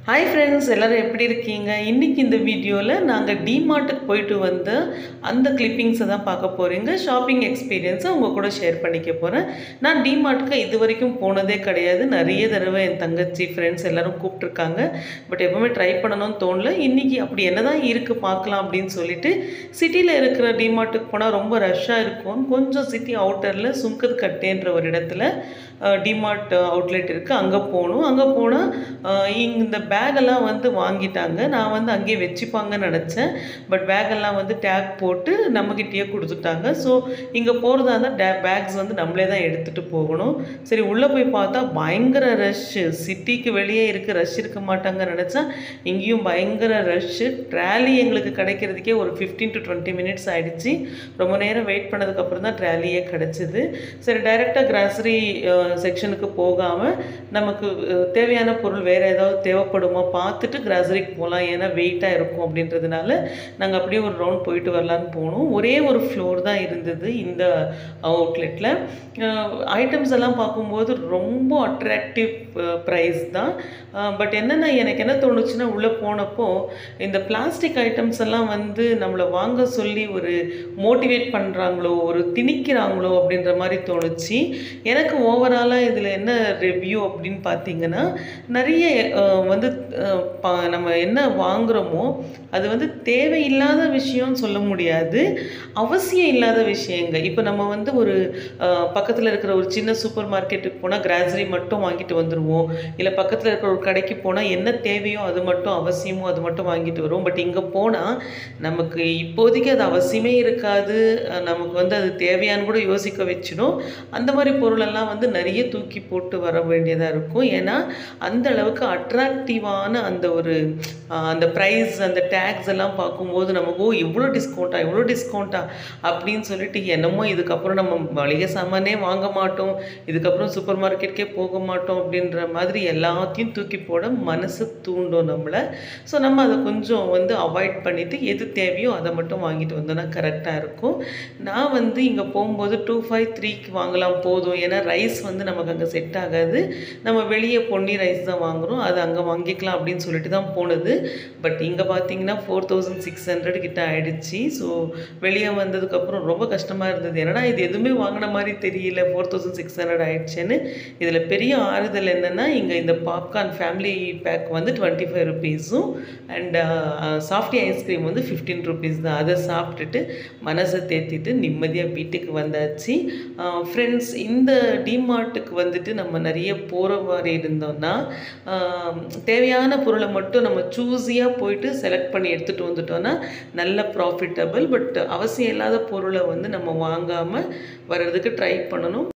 hi friends எல்லோரும் எப்படி இருக்கீங்க இன்றைக்கி இந்த வீடியோவில் நாங்கள் டிமார்ட்டுக்கு போயிட்டு வந்த அந்த கிளிப்பிங்ஸை தான் பார்க்க போகிறீங்க ஷாப்பிங் எக்ஸ்பீரியன்ஸை உங்கள் கூட ஷேர் பண்ணிக்க போகிறேன் நான் டிமார்ட்டுக்கு இது வரைக்கும் போனதே கிடையாது நிறைய தடவை என் தங்கச்சி ஃப்ரெண்ட்ஸ் எல்லோரும் கூப்பிட்ருக்காங்க பட் எப்போவுமே ட்ரை பண்ணணும்னு தோணல இன்றைக்கி அப்படி என்ன தான் இருக்குது பார்க்கலாம் அப்படின்னு சொல்லிட்டு சிட்டியில் இருக்கிற டிமார்ட்டுக்கு போனால் ரொம்ப ரஷ்ஷாக இருக்கும் கொஞ்சம் சிட்டி அவுட்டரில் சுங்கத் கட்டேன்ற ஒரு இடத்துல டிமார்ட் அவுட்லெட் இருக்குது அங்கே போகணும் அங்கே போனால் இந்த பேக்கெல்லாம் வந்து வாங்கிட்டாங்க நான் வந்து அங்கேயே வச்சுப்பாங்கன்னு நினச்சேன் பட் பேக்கெல்லாம் வந்து டேக் போட்டு நம்மக்கிட்டேயே கொடுத்துட்டாங்க ஸோ இங்கே போகிறதா இருந்தால் டே பேக்ஸ் வந்து நம்மளே தான் எடுத்துகிட்டு போகணும் சரி உள்ளே போய் பார்த்தா பயங்கர ரஷ்ஷு சிட்டிக்கு வெளியே இருக்க ரஷ் இருக்க மாட்டாங்கன்னு நினச்சா இங்கேயும் பயங்கர ரஷ்ஷு ட்ராலி எங்களுக்கு கிடைக்கிறதுக்கே ஒரு ஃபிஃப்டீன் டு டுவெண்ட்டி மினிட்ஸ் ஆகிடுச்சு ரொம்ப நேரம் வெயிட் பண்ணதுக்கப்புறம் தான் ட்ராலியே கிடச்சிது சரி டைரெக்டாக கிராசரி செக்ஷனுக்கு போகாமல் நமக்கு தேவையான பொருள் வேறு ஏதாவது தேவைப்படுமா பார்த்துட்டு கிராசரிக்கு போகலாம் ஏன்னா வெயிட்டாக இருக்கும் அப்படின்றதுனால நாங்கள் அப்படியே ஒரு ரவுண்ட் போயிட்டு வரலான்னு போனோம் ஒரே ஒரு ஃப்ளோர் தான் இருந்தது இந்த அவுட்லெட்டில் ஐட்டம்ஸ் எல்லாம் பார்க்கும்போது ரொம்ப அட்ராக்டிவ் ப்ரைஸ் தான் பட் என்னென்ன எனக்கு என்ன தோணுச்சுன்னா உள்ளே போனப்போ இந்த பிளாஸ்டிக் ஐட்டம்ஸ் எல்லாம் வந்து நம்மளை வாங்க சொல்லி ஒரு மோட்டிவேட் பண்ணுறாங்களோ ஒரு திணிக்கிறாங்களோ அப்படின்ற மாதிரி தோணுச்சு எனக்கு ஓவராலாக இதில் என்ன ரிவ்யூ அப்படின்னு பார்த்தீங்கன்னா நிறைய வந்து நம்ம என்ன வாங்குகிறோமோ அது வந்து தேவையில்லாத விஷயம்னு சொல்ல முடியாது அவசியம் இல்லாத விஷயங்கள் இப்போ நம்ம வந்து ஒரு பக்கத்தில் இருக்கிற ஒரு சின்ன சூப்பர் மார்க்கெட்டுக்கு போனால் கிராசரி மட்டும் வாங்கிட்டு வந்துடுவோம் இல்லை பக்கத்தில் இருக்கிற ஒரு கடைக்கு போனால் என்ன தேவையோ அது மட்டும் அவசியமோ அது மட்டும் வாங்கிட்டு வருவோம் பட் இங்கே போனால் நமக்கு இப்போதைக்கு அது அவசியமே இருக்காது நமக்கு வந்து அது தேவையான்னு கூட யோசிக்க வச்சிடும் அந்த மாதிரி பொருளெல்லாம் வந்து நிறைய தூக்கி போட்டு வர வேண்டியதாக இருக்கும் ஏன்னா அந்த அளவுக்கு அட்ராக்டிவான அந்த ஒரு அந்த ப்ரைஸ் அந்த டேக்ஸ் எல்லாம் பார்க்கும்போது நமக்கு ஓ இவ்வளோ டிஸ்கவுண்ட்டா இவ்வளோ டிஸ்கவுண்ட்டா அப்படின்னு சொல்லிட்டு என்னமோ இதுக்கப்புறம் நம்ம மளிகை சாமானே வாங்க மாட்டோம் இதுக்கப்புறம் சூப்பர் மார்க்கெட்டுக்கே போக மாட்டோம் அப்படின்ற மாதிரி எல்லாத்தையும் தூக்கி போட மனசு தூண்டும் நம்மளை ஸோ நம்ம அதை கொஞ்சம் வந்து அவாய்ட் பண்ணிவிட்டு எது தேவையோ அதை மட்டும் வாங்கிட்டு வந்தோன்னா கரெக்டாக இருக்கும் நான் வந்து இங்கே போகும்போது டூ ஃபைவ் த்ரீக்கு வாங்கலாம் போதும் ஏன்னா ரைஸ் வந்து நமக்கு அங்கே செட் ஆகாது நம்ம வெளியே பொன்னி ரைஸ் தான் வாங்குகிறோம் அது அங்கே வாங்கிக்கலாம் அப்படின்னு சொல்லிட்டு தான் போனது பட் இங்கே பார்த்தீங்கன்னா ஃபோர் தௌசண்ட் சிக்ஸ் ஹண்ட்ரட் கிட்ட ஆகிடுச்சு ஸோ வெளியே வந்ததுக்கப்புறம் ரொம்ப கஷ்டமாக இருந்தது என்னடா இது எதுவுமே வாங்கின மாதிரி தெரியல ஃபோர் தௌசண்ட் சிக்ஸ் ஹண்ட்ரட் ஆகிடுச்சுன்னு இதில் பெரிய ஆறுதல் என்னென்னா இங்கே இந்த பாப்கார்ன் ஃபேமிலி பேக் வந்து டுவெண்ட்டி ஃபைவ் ருபீஸும் அண்ட் சாஃப்டி ஐஸ்கிரீம் வந்து ஃபிஃப்டீன் ருபீஸ் தான் அதை சாப்பிட்டுட்டு மனசை தேத்திட்டு நிம்மதியாக வீட்டுக்கு வந்தாச்சு ஃப்ரெண்ட்ஸ் இந்த டிமார்ட்டுக்கு வந்துட்டு நம்ம நிறைய போகிற மாதிரி இருந்தோம்னா தேவையான பொருளை மட்டும் நம்ம சூஸியாக போயிட்டு செலக்ட் பண்ணி எடுத்துகிட்டு வந்துட்டோன்னா நல்ல ப்ராஃபிட்டபிள் பட் அவசியம் இல்லாத பொருளை வந்து நம்ம வாங்காமல் வர்றதுக்கு ட்ரை பண்ணணும்